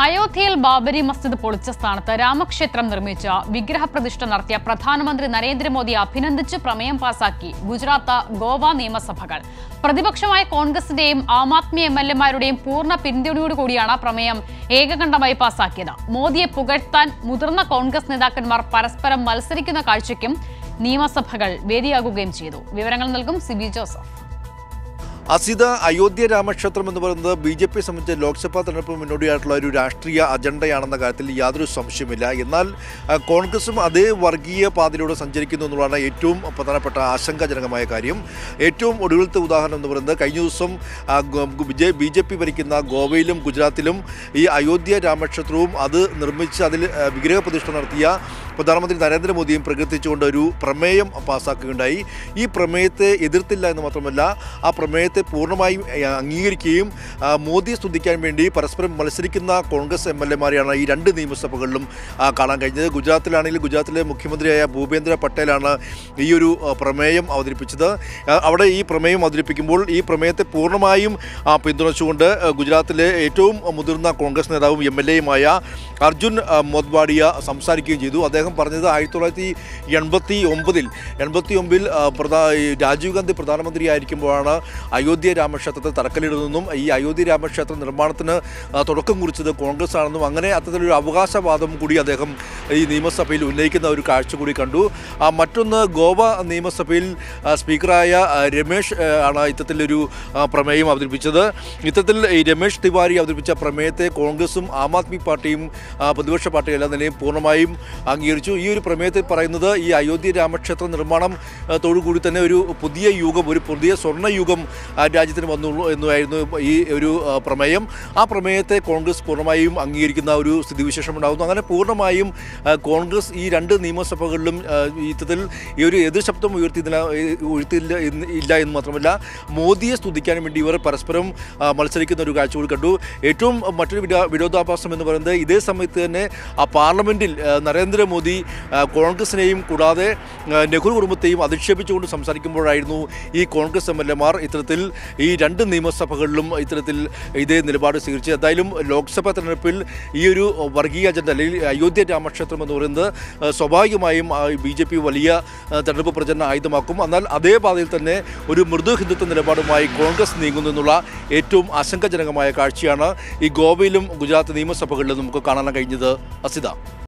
അയോധ്യയിൽ ബാബരി മസ്ജിദ് പൊളിച്ച സ്ഥാനത്ത് രാമക്ഷേത്രം നിർമ്മിച്ച വിഗ്രഹ പ്രതിഷ്ഠ നടത്തിയ പ്രധാനമന്ത്രി നരേന്ദ്രമോദി അഭിനന്ദിച്ച് പ്രമേയം പാസാക്കി ഗുജറാത്ത് ഗോവ നിയമസഭകൾ പ്രതിപക്ഷമായ കോൺഗ്രസിന്റെയും ആം ആദ്മി എം എൽ എമാരുടെയും പൂർണ്ണ പിന്തുണയോടുകൂടിയാണ് പ്രമേയം ഏകകണ്ഠമായി പാസാക്കിയത് മോദിയെ പുകഴ്ത്താൻ മുതിർന്ന കോൺഗ്രസ് നേതാക്കന്മാർ പരസ്പരം മത്സരിക്കുന്ന കാഴ്ചയ്ക്കും നിയമസഭകൾ വേദിയാകുകയും ചെയ്തു വിവരങ്ങൾ നൽകും സിബി ജോസഫ് അസിത അയോധ്യ രാമക്ഷേത്രം എന്ന് പറയുന്നത് ബി ജെ പി സംബന്ധിച്ച് ലോക്സഭാ തെരഞ്ഞെടുപ്പ് മുന്നോടിയായിട്ടുള്ള ഒരു രാഷ്ട്രീയ അജണ്ടയാണെന്ന കാര്യത്തിൽ യാതൊരു സംശയമില്ല എന്നാൽ ആ, കോൺഗ്രസും അതേ വർഗീയ പാതയിലൂടെ സഞ്ചരിക്കുന്നു എന്നുള്ളതാണ് ഏറ്റവും പ്രധാനപ്പെട്ട ആശങ്കാജനകമായ കാര്യം ഏറ്റവും ഒടുവിലത്തെ ഉദാഹരണം എന്ന് പറയുന്നത് കഴിഞ്ഞ ദിവസം ആ, ഗോ- ബി- ബി ജെ പി ഭരിക്കുന്ന ഗോവയിലും ഗുജറാത്തിലും ഈ അയോധ്യ രാമക്ഷേത്രവും അത് നിർമ്മിച്ച് അതിൽ ആ, വിഗ്രഹ പ്രതിഷ്ഠ നടത്തിയ പ്രധാനമന്ത്രി നരേന്ദ്രമോദിയും പ്രകീർത്തിച്ചുകൊണ്ട് ഒരു പ്രമേയം പാസ്സാക്കുകയുണ്ടായി ഈ പ്രമേയത്തെ എതിർത്തില്ല എന്ന് മാത്രമല്ല ആ പ്രമേയത്തെ പൂർണ്ണമായും ഏ, അംഗീകരിക്കുകയും ആ, മോദിയെ സ്തുതിക്കാൻ വേണ്ടി പരസ്പരം മത്സരിക്കുന്ന കോൺഗ്രസ് എം എൽ എമാരെയാണ് ഈ രണ്ട് നിയമസഭകളിലും ആ, കാണാൻ കഴിഞ്ഞത് ഗുജറാത്തിലാണെങ്കിൽ ഗുജറാത്തിലെ മുഖ്യമന്ത്രിയായ ഭൂപേന്ദ്ര പട്ടേലാണ് ഈ ഒരു ആ, പ്രമേയം അവതരിപ്പിച്ചത് ആ, അവിടെ ഈ പ്രമേയം അവതരിപ്പിക്കുമ്പോൾ ഈ പ്രമേയത്തെ പൂർണ്ണമായും ആ, പിന്തുണച്ചുകൊണ്ട് ആ, ഗുജറാത്തിലെ ഏറ്റവും മുതിർന്ന കോൺഗ്രസ് നേതാവും എം എൽ എയുമായ അർജുൻ ആ, മോദ്വാഡിയ സംസാരിക്കുകയും ചെയ്തു അദ്ദേഹം പറഞ്ഞത് ആയിരത്തി തൊള്ളായിരത്തി എൺപത്തി ഒമ്പതിൽ എൺപത്തി ഒമ്പതിൽ പ്രധാ ഈ രാജീവ് ഗാന്ധി പ്രധാനമന്ത്രി ആയിരിക്കുമ്പോഴാണ് അയോധ്യ രാമക്ഷേത്രത്തിൽ തറക്കല്ലിടുന്നതെന്നും ഈ അയോധ്യ രാമക്ഷേത്ര നിർമ്മാണത്തിന് ആ, തുടക്കം കുറിച്ചത് കോൺഗ്രസ് ആണെന്നും അങ്ങനെ അത്തരത്തിലൊരു അവകാശവാദം കൂടി അദ്ദേഹം ഈ നിയമസഭയിൽ ഉന്നയിക്കുന്ന ഒരു കാഴ്ച കൂടി കണ്ടു ആ, മറ്റൊന്ന് ഗോവ നിയമസഭയിൽ ആ, സ്പീക്കറായ ആ, രമേശ് ആ, ആണ് ഇത്തരത്തിലൊരു ആ, പ്രമേയം അവതരിപ്പിച്ചത് ഇത്തരത്തിൽ ഈ രമേശ് തിവാരി അവതരിപ്പിച്ച പ്രമേയത്തെ കോൺഗ്രസും ആം ആദ്മി പാർട്ടിയും ആ, പ്രതിപക്ഷ പാർട്ടിയും എല്ലാ നിലയും പൂർണ്ണമായും അംഗീകരിച്ചു ഈ ഒരു പ്രമേയത്തിൽ പറയുന്നത് ഈ അയോധ്യ രാമക്ഷേത്ര നിർമ്മാണം ആ, തോടുകൂടി തന്നെ ഒരു പുതിയ യുഗം ഒരു പുതിയ സ്വർണ്ണയുഗം ആ, രാജ്യത്തിന് വന്നുള്ളൂ എന്നുമായിരുന്നു ഈ ഒരു ആ, പ്രമേയം ആ പ്രമേയത്തെ കോൺഗ്രസ് പൂർണ്ണമായും അംഗീകരിക്കുന്ന ഒരു സ്ഥിതിവിശേഷം ഉണ്ടാകുന്നു അങ്ങനെ പൂർണ്ണമായും ആ, കോൺഗ്രസ് ഈ രണ്ട് നിയമസഭകളിലും ആ, ഈ ഇത്തരത്തിൽ ഈ ഒരു എതിർ ശബ്ദം ഉയർത്തിയില്ല ഉയർത്തിയില്ല എന്ന് ഇല്ല എന്ന് മാത്രമല്ല മോദിയെ സ്തുതിക്കാൻ വേണ്ടി ഇവർ പരസ്പരം ആ, മത്സരിക്കുന്ന ഒരു കാഴ്ച കൂടി കണ്ടു ഏറ്റവും മറ്റൊരു വിരാ- വിരോധാഭാസം എന്ന് പറയുന്നത് ഇതേ സമയത്ത് തന്നെ ആ പാർലമെൻറ്റിൽ ആ, നരേന്ദ്രമോദി ആ, കോൺഗ്രസിനെയും കൂടാതെ ആ, നെഹ്റു കുടുംബത്തെയും അധിക്ഷേപിച്ചുകൊണ്ട് സംസാരിക്കുമ്പോഴായിരുന്നു ഈ കോൺഗ്രസ് എം എൽ എമാർ ഇത്തരത്തിൽ ഈ രണ്ട് നിയമസഭകളിലും ഇത്തരത്തിൽ ഇതേ നിലപാട് സ്വീകരിച്ചത് എന്തായാലും ലോക്സഭാ തെരഞ്ഞെടുപ്പിൽ ഈ ഒരു വർഗീയ അജണ്ട അല്ലെങ്കിൽ അയോധ്യ രാമക്ഷേത്രം എന്ന് പറയുന്നത് ആ, സ്വാഭാവികമായും ബി ജെ പി വലിയ ആ, തെരഞ്ഞെടുപ്പ് പ്രചരണ ആയുധമാക്കും എന്നാൽ അതേ പാതയിൽ തന്നെ ഒരു മൃദു ഹിന്ദുത്വ നിലപാടുമായി കോൺഗ്രസ് നീങ്ങുന്നു എന്നുള്ള ഏറ്റവും ആശങ്കാജനകമായ കാഴ്ചയാണ് ഈ ഗോവയിലും ഗുജറാത്ത് നിയമസഭകളിലും നമുക്ക് കാണാൻ കഴിഞ്ഞത് അസിത